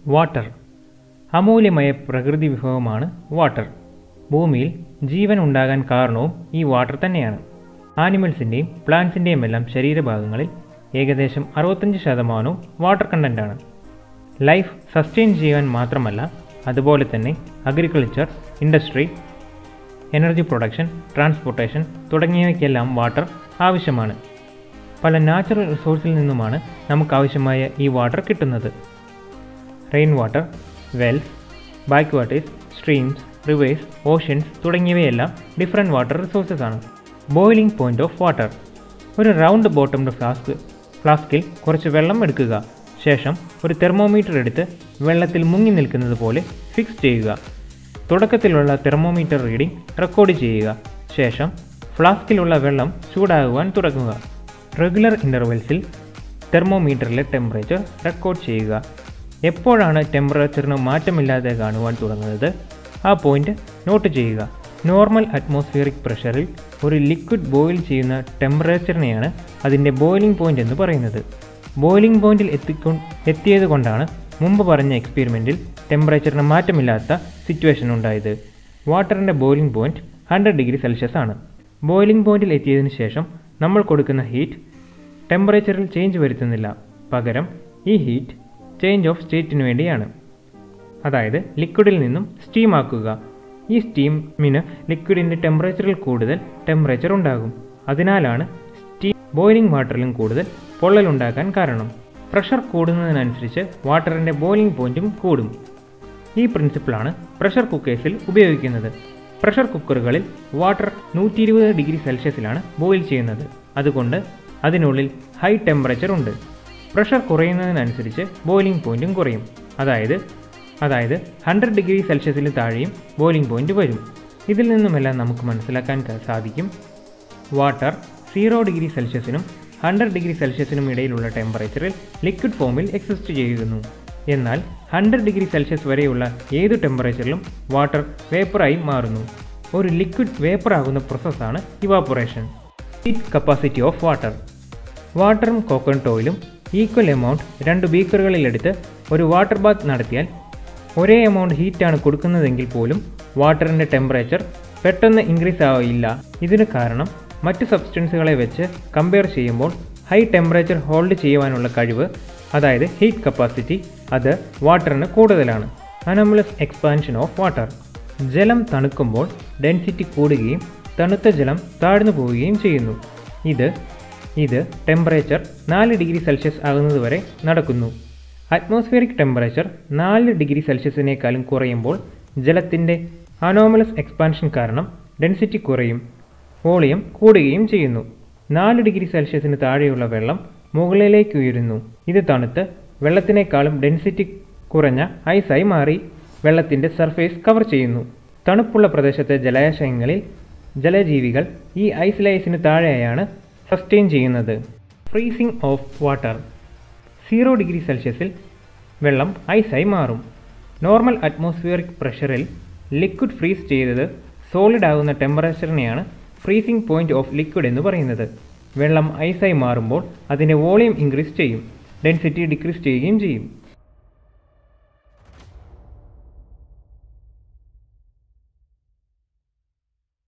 water അമൂല്യമായ പ്രകൃതി വിഭവമാണ് വാട്ടർ ഭൂമിയിൽ ജീവൻ ഉണ്ടാകാൻ കാരണവും ഈ വാട്ടർ തന്നെയാണ് ആനിമൽസിൻ്റെയും പ്ലാന്റ്സിൻ്റെയും എല്ലാം ശരീരഭാഗങ്ങളിൽ ഏകദേശം അറുപത്തഞ്ച് ശതമാനവും വാട്ടർ കണ്ടൻ്റാണ് ലൈഫ് സസ്റ്റെയിൻ ചെയ്യാൻ മാത്രമല്ല അതുപോലെ തന്നെ agriculture industry energy production transportation തുടങ്ങിയവയ്ക്കെല്ലാം വാട്ടർ ആവശ്യമാണ് പല നാച്ചുറൽ റിസോഴ്സിൽ നിന്നുമാണ് നമുക്ക് ആവശ്യമായ ഈ വാട്ടർ കിട്ടുന്നത് rain water wells back waters streams rivers oceans തുടങ്ങിയവയെല്ലാം ഡിഫറെൻറ്റ് വാട്ടർ റിസോഴ്സസ് ആണ് ബോയിലിംഗ് പോയിന്റ് ഓഫ് വാട്ടർ ഒരു റൗണ്ട് ബോട്ടംഡ് ഫ്ലാസ്ക് ഫ്ലാസ്കിൽ കുറച്ച് വെള്ളം എടുക്കുക ശേഷം ഒരു തെർമോമീറ്റർ എടുത്ത് വെള്ളത്തിൽ മുങ്ങി നിൽക്കുന്നത് പോലെ ഫിക്സ് ചെയ്യുക തുടക്കത്തിലുള്ള തെർമോമീറ്റർ റീഡിംഗ് റെക്കോർഡ് ചെയ്യുക ശേഷം ഫ്ലാസ്കിലുള്ള വെള്ളം ചൂടാകുവാൻ തുടങ്ങുക റെഗുലർ ഇൻ്റർവെൽസിൽ തെർമോമീറ്ററിലെ ടെമ്പറേച്ചർ റെക്കോർഡ് ചെയ്യുക എപ്പോഴാണ് ടെമ്പറേച്ചറിന് മാറ്റമില്ലാതെ കാണുവാൻ തുടങ്ങുന്നത് ആ പോയിന്റ് നോട്ട് ചെയ്യുക നോർമൽ അറ്റ്മോസ്ഫിയറിക് പ്രഷറിൽ ഒരു ലിക്വിഡ് ബോയിൽ ചെയ്യുന്ന ടെമ്പറേച്ചറിനെയാണ് അതിൻ്റെ ബോയിലിംഗ് പോയിന്റ് എന്ന് പറയുന്നത് ബോയിലിംഗ് പോയിന്റിൽ എത്തിക്കൊ എത്തിയത് കൊണ്ടാണ് മുമ്പ് പറഞ്ഞ എക്സ്പെരിമെൻറ്റിൽ ടെമ്പറേച്ചറിന് മാറ്റമില്ലാത്ത സിറ്റുവേഷൻ ഉണ്ടായത് വാട്ടറിൻ്റെ boiling point hundred degree Celsius ആണ് ബോയിലിംഗ് പോയിന്റിൽ എത്തിയതിനു ശേഷം നമ്മൾ കൊടുക്കുന്ന ഹീറ്റ് ടെമ്പറേച്ചറിൽ ചേഞ്ച് വരുത്തുന്നില്ല പകരം ഈ ഹീറ്റ് ചേഞ്ച് ഓഫ് സ്റ്റേറ്റിന് വേണ്ടിയാണ് അതായത് ലിക്വിഡിൽ നിന്നും സ്റ്റീം ആക്കുക ഈ സ്റ്റീമിന് ലിക്വിഡിൻ്റെ ടെമ്പറേച്ചറിൽ കൂടുതൽ ടെമ്പറേച്ചർ ഉണ്ടാകും അതിനാലാണ് സ്റ്റീം ബോയിലിംഗ് വാട്ടറിലും കൂടുതൽ പൊള്ളലുണ്ടാക്കാൻ കാരണം പ്രഷർ കൂടുന്നതിനനുസരിച്ച് വാട്ടറിൻ്റെ ബോയിലിംഗ് പോയിന്റും കൂടും ഈ പ്രിൻസിപ്പിളാണ് പ്രഷർ കുക്കേഴ്സിൽ ഉപയോഗിക്കുന്നത് പ്രഷർ കുക്കറുകളിൽ വാട്ടർ നൂറ്റി ഇരുപത് ഡിഗ്രി സെൽഷ്യസിലാണ് ബോയിൽ ചെയ്യുന്നത് അതുകൊണ്ട് അതിനുള്ളിൽ ഹൈ ടെമ്പറേച്ചർ ഉണ്ട് പ്രഷർ കുറയുന്നതിനനുസരിച്ച് ബോയിലിംഗ് പോയിന്റും കുറയും അതായത് അതായത് ഹൺഡ്രഡ് ഡിഗ്രി സെൽഷ്യസിന് താഴെയും ബോയിലിംഗ് പോയിന്റ് വരും ഇതിൽ നിന്നുമെല്ലാം നമുക്ക് മനസ്സിലാക്കാൻ ക- സാധിക്കും വാട്ടർ സീറോ ഡിഗ്രി സെൽഷ്യസിനും ഹൺഡ്രഡ് ഡിഗ്രി സെൽഷ്യസിനും ഇടയിലുള്ള ടെമ്പറേച്ചറിൽ ലിക്വിഡ് ഫോമിൽ എക്സിസ്റ്റ് ചെയ്യുന്നു എന്നാൽ ഹൺഡ്രഡ് ഡിഗ്രി സെൽഷ്യസ് വരെയുള്ള ഏത് ടെമ്പറേച്ചറിലും വാട്ടർ വേപ്പറായി മാറുന്നു ഒരു ലിക്വിഡ് വേപ്പറാകുന്ന പ്രോസസ്സാണ് evaporation heat capacity of water വാട്ടറും കോക്കനട്ട് ഓയിലും ഈക്വൽ എമൗണ്ട് രണ്ട് ബീക്കറുകളിലെടുത്ത് ഒരു വാട്ടർ ബാത്ത് നടത്തിയാൽ ഒരേ എമൗണ്ട് ഹീറ്റാണ് കൊടുക്കുന്നതെങ്കിൽ പോലും വാട്ടറിൻ്റെ ടെമ്പറേച്ചർ പെട്ടെന്ന് ഇൻക്രീസ് ആവില്ല ഇതിന് കാരണം മറ്റ് സബ്സ്റ്റൻസുകളെ വെച്ച് കമ്പയർ ചെയ്യുമ്പോൾ ഹൈ ടെമ്പറേച്ചർ ഹോൾഡ് ചെയ്യുവാനുള്ള കഴിവ് അതായത് ഹീറ്റ് കപ്പാസിറ്റി അത് വാട്ടറിന് കൂടുതലാണ് അനമുലസ് എക്സ്പാൻഷൻ ഓഫ് വാട്ടർ ജലം തണുക്കുമ്പോൾ ഡെൻസിറ്റി കൂടുകയും തണുത്ത ജലം താഴ്ന്നു പോവുകയും ചെയ്യുന്നു ഇത് ഇത് ടെമ്പറേച്ചർ നാല് ഡിഗ്രി സെൽഷ്യസ് ആകുന്നതുവരെ നടക്കുന്നു അറ്റ്മോസ്ഫിയറിക് ടെമ്പറേച്ചർ നാല് ഡിഗ്രി സെൽഷ്യസിനേക്കാളും കുറയുമ്പോൾ ജലത്തിൻ്റെ അനോമലസ് എക്സ്പാൻഷൻ കാരണം ഡെൻസിറ്റി കുറയും വോളിയം കൂടുകയും ചെയ്യുന്നു നാല് ഡിഗ്രി സെൽഷ്യസിന് താഴെയുള്ള വെള്ളം മുകളിലേക്ക് ഉയരുന്നു ഇത് തണുത്ത് വെള്ളത്തിനേക്കാളും ഡെൻസിറ്റി കുറഞ്ഞ ഐസായി മാറി വെള്ളത്തിൻ്റെ സർഫേസ് കവർ ചെയ്യുന്നു തണുപ്പുള്ള പ്രദേശത്തെ ജലാശയങ്ങളിൽ ജലജീവികൾ ഈ ഐസ് ലൈസിന് താഴെയാണ് സസ്റ്റെയിൻ ചെയ്യുന്നത് freezing of water zero degree സെൽഷ്യസിൽ വെള്ളം ഐസായി മാറും നോർമൽ അറ്റ്മോസ്ഫിയറിക് പ്രഷറിൽ ലിക്വിഡ് ഫ്രീസ് ചെയ്തത് സോളിഡ് ആകുന്ന ടെമ്പറേച്ചറിനെയാണ് ഫ്രീസിംഗ് പോയിന്റ് ഓഫ് ലിക്വിഡ് എന്ന് പറയുന്നത് വെള്ളം ഐസായി മാറുമ്പോൾ അതിൻ്റെ വോളിയം ഇൻക്രീസ് ചെയ്യും ഡെൻസിറ്റി ഡിക്രീസ് ചെയ്യുകയും ചെയ്യും